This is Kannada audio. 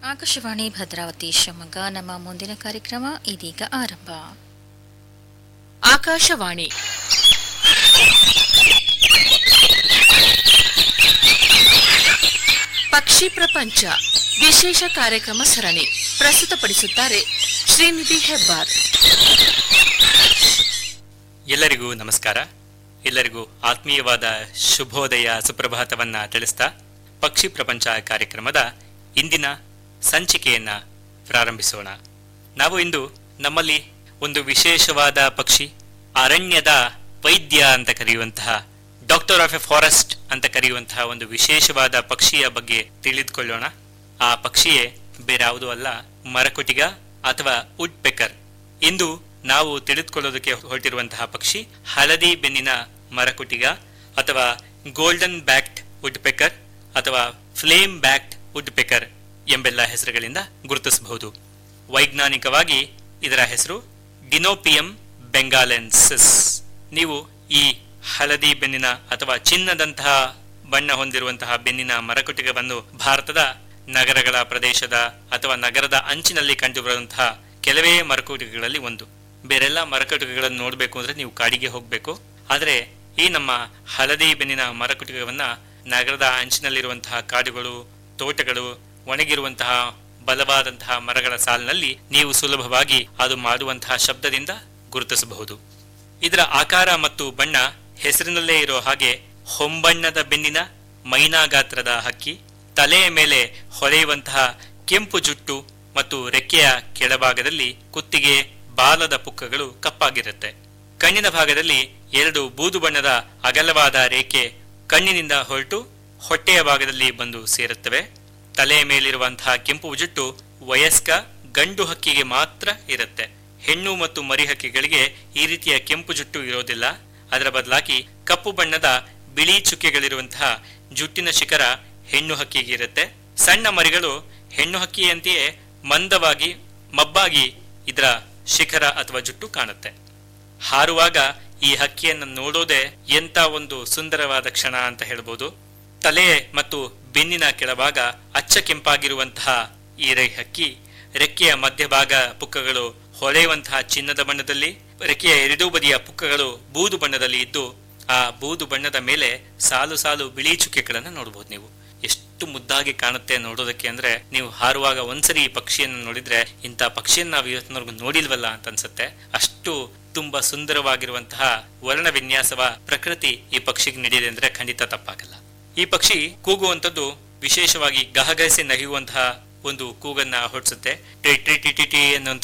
ಆಕಾಶವಾಣಿ ಭದ್ರಾವತಿ ಶಿವಮೊಗ್ಗ ನಮ್ಮ ಮುಂದಿನ ಕಾರ್ಯಕ್ರಮ ಇದೀಗ ಆರಂಭ ಆಕಾಶವಾಣಿ ಪಕ್ಷಿ ಪ್ರಪಂಚ ವಿಶೇಷ ಕಾರ್ಯಕ್ರಮ ಸರಣಿ ಪ್ರಸ್ತುತಪಡಿಸುತ್ತಾರೆ ಶ್ರೀನಿಧಿ ಹೆಬ್ಬಾರ್ ಎಲ್ಲರಿಗೂ ನಮಸ್ಕಾರ ಎಲ್ಲರಿಗೂ ಆತ್ಮೀಯವಾದ ಶುಭೋದಯ ಸುಪ್ರಭಾತವನ್ನ ತಿಳಿಸ್ತಾ ಪಕ್ಷಿ ಪ್ರಪಂಚ ಕಾರ್ಯಕ್ರಮದ ಇಂದಿನ ಸಂಚಿಕೆಯನ್ನ ಪ್ರಾರಂಭಿಸೋಣ ನಾವು ಇಂದು ನಮ್ಮಲ್ಲಿ ಒಂದು ವಿಶೇಷವಾದ ಪಕ್ಷಿ ಅರಣ್ಯದ ವೈದ್ಯ ಅಂತ ಕರೆಯುವಂತಹ ಡಾಕ್ಟರ್ ಆಫ್ ಎ ಫಾರೆಸ್ಟ್ ಅಂತ ಕರೆಯುವಂತಹ ಒಂದು ವಿಶೇಷವಾದ ಪಕ್ಷಿಯ ಬಗ್ಗೆ ತಿಳಿದುಕೊಳ್ಳೋಣ ಆ ಪಕ್ಷಿಯೇ ಬೇರಾವುದೂ ಅಲ್ಲ ಮರಕುಟಿಗ ಅಥವಾ ವುಡ್ ಪೆಕರ್ ಇಂದು ನಾವು ತಿಳಿದುಕೊಳ್ಳೋದಕ್ಕೆ ಹೊರಟಿರುವಂತಹ ಪಕ್ಷಿ ಹಳದಿ ಬೆನ್ನಿನ ಮರಕುಟಿಗ ಅಥವಾ ಗೋಲ್ಡನ್ ಬ್ಯಾಕ್ಟ್ ವುಡ್ ಪೆಕರ್ ಅಥವಾ ಫ್ಲೇಮ್ ಬ್ಯಾಕ್ಟ್ ವುಡ್ ಪೆಕರ್ ಎಂಬೆಲ್ಲ ಹೆಸರುಗಳಿಂದ ಗುರುತಿಸಬಹುದು ವೈಜ್ಞಾನಿಕವಾಗಿ ಇದರ ಹೆಸರು ಡಿನೋಪಿಯಂ ಬೆಂಗಾಲೆನ್ಸಿಸ್ ನೀವು ಈ ಹಳದಿ ಬೆನ್ನಿನ ಅಥವಾ ಚಿನ್ನದಂತಹ ಬಣ್ಣ ಹೊಂದಿರುವಂತಹ ಬೆನ್ನಿನ ಮರಕುಟಿಗವನ್ನು ಭಾರತದ ನಗರಗಳ ಪ್ರದೇಶದ ಅಥವಾ ನಗರದ ಅಂಚಿನಲ್ಲಿ ಕಂಡುಬರುವಂತಹ ಕೆಲವೇ ಮರಕುಟಿಗೆಗಳಲ್ಲಿ ಒಂದು ಬೇರೆಲ್ಲ ಮರಕುಟಿಗೆಗಳನ್ನು ನೋಡಬೇಕು ಅಂದ್ರೆ ನೀವು ಕಾಡಿಗೆ ಹೋಗಬೇಕು ಆದರೆ ಈ ನಮ್ಮ ಹಳದಿ ಬೆನ್ನಿನ ಮರಕುಟಿಗವನ್ನ ನಗರದ ಅಂಚಿನಲ್ಲಿರುವಂತಹ ಕಾಡುಗಳು ತೋಟಗಳು ಒಣಗಿರುವಂತಹ ಬಲವಾದಂತಹ ಮರಗಳ ಸಾಲಿನಲ್ಲಿ ನೀವು ಸುಲಭವಾಗಿ ಅದು ಮಾಡುವಂತಹ ಶಬ್ದದಿಂದ ಗುರುತಿಸಬಹುದು ಇದರ ಆಕಾರ ಮತ್ತು ಬಣ್ಣ ಹೆಸರಿನಲ್ಲೇ ಇರೋ ಹಾಗೆ ಹೊಂಬಣ್ಣದ ಬೆನ್ನಿನ ಮೈನಾ ಗಾತ್ರದ ಹಕ್ಕಿ ತಲೆಯ ಮೇಲೆ ಹೊಳೆಯುವಂತಹ ಕೆಂಪು ಜುಟ್ಟು ಮತ್ತು ರೆಕ್ಕೆಯ ಕೆಳಭಾಗದಲ್ಲಿ ಕುತ್ತಿಗೆ ಬಾಲದ ಪುಕ್ಕಗಳು ಕಪ್ಪಾಗಿರುತ್ತೆ ಕಣ್ಣಿನ ಭಾಗದಲ್ಲಿ ಎರಡು ಬೂದು ಬಣ್ಣದ ಅಗಲವಾದ ರೇಖೆ ಕಣ್ಣಿನಿಂದ ಹೊರಟು ಹೊಟ್ಟೆಯ ಭಾಗದಲ್ಲಿ ಬಂದು ಸೇರುತ್ತವೆ ತಲೆಯ ಮೇಲಿರುವಂತಹ ಕೆಂಪು ಜುಟ್ಟು ವಯಸ್ಕ ಗಂಡು ಹಕ್ಕಿಗೆ ಮಾತ್ರ ಇರುತ್ತೆ ಹೆಣ್ಣು ಮತ್ತು ಮರಿ ಹಕ್ಕಿಗಳಿಗೆ ಈ ರೀತಿಯ ಕೆಂಪು ಜುಟ್ಟು ಇರೋದಿಲ್ಲ ಅದರ ಬದಲಾಗಿ ಕಪ್ಪು ಬಣ್ಣದ ಬಿಳಿ ಚುಕ್ಕೆಗಳಿರುವಂತಹ ಜುಟ್ಟಿನ ಶಿಖರ ಹೆಣ್ಣು ಹಕ್ಕಿಗೆ ಇರುತ್ತೆ ಸಣ್ಣ ಮರಿಗಳು ಹೆಣ್ಣು ಹಕ್ಕಿಯಂತೆಯೇ ಮಂದವಾಗಿ ಮಬ್ಬಾಗಿ ಇದರ ಶಿಖರ ಅಥವಾ ಜುಟ್ಟು ಕಾಣುತ್ತೆ ಹಾರುವಾಗ ಈ ಹಕ್ಕಿಯನ್ನು ನೋಡೋದೇ ಎಂತ ಒಂದು ಸುಂದರವಾದ ಕ್ಷಣ ಅಂತ ಹೇಳ್ಬೋದು ತಲೆ ಮತ್ತು ಬೆನ್ನಿನ ಕೆಳಭಾಗ ಅಚ್ಚ ಕೆಂಪಾಗಿರುವಂತಹ ಈ ರೈ ಹಕ್ಕಿ ರೆಕ್ಕೆಯ ಮಧ್ಯಭಾಗ ಪುಕ್ಕಗಳು ಹೊಳೆಯುವಂತಹ ಚಿನ್ನದ ಬಣ್ಣದಲ್ಲಿ ರೆಕ್ಕೆಯ ಎರಡೂ ಬದಿಯ ಪುಕ್ಕಗಳು ಬೂದು ಬಣ್ಣದಲ್ಲಿ ಇದ್ದು ಆ ಬೂದು ಬಣ್ಣದ ಮೇಲೆ ಸಾಲು ಸಾಲು ಬಿಳಿ ಚುಕ್ಕೆಗಳನ್ನು ನೋಡಬಹುದು ನೀವು ಎಷ್ಟು ಮುದ್ದಾಗಿ ಕಾಣುತ್ತೆ ನೋಡೋದಕ್ಕೆ ಅಂದ್ರೆ ನೀವು ಹಾರುವಾಗ ಒಂದ್ಸರಿ ಈ ಪಕ್ಷಿಯನ್ನು ನೋಡಿದ್ರೆ ಇಂಥ ಪಕ್ಷಿಯನ್ನು ನಾವು ಇವತ್ತಿನವರೆಗೂ ನೋಡಿಲ್ವಲ್ಲ ಅಂತ ಅನ್ಸುತ್ತೆ ಅಷ್ಟು ತುಂಬಾ ಸುಂದರವಾಗಿರುವಂತಹ ವರ್ಣ ವಿನ್ಯಾಸವ ಪ್ರಕೃತಿ ಈ ಪಕ್ಷಿಗೆ ನೀಡಿದೆ ಅಂದ್ರೆ ಖಂಡಿತ ತಪ್ಪಾಗಲ್ಲ ಈ ಪಕ್ಷಿ ಕೂಗುವಂತದ್ದು ವಿಶೇಷವಾಗಿ ಗಹಗಹಿಸಿ ನಗಿಯುವಂತಹ ಒಂದು ಕೂಗನ್ನ ಹೊರಡಿಸುತ್ತೆ ಟಿ ಟಿ ಟಿ ಟಿ ಟಿ ಅನ್ನುವಂತಹ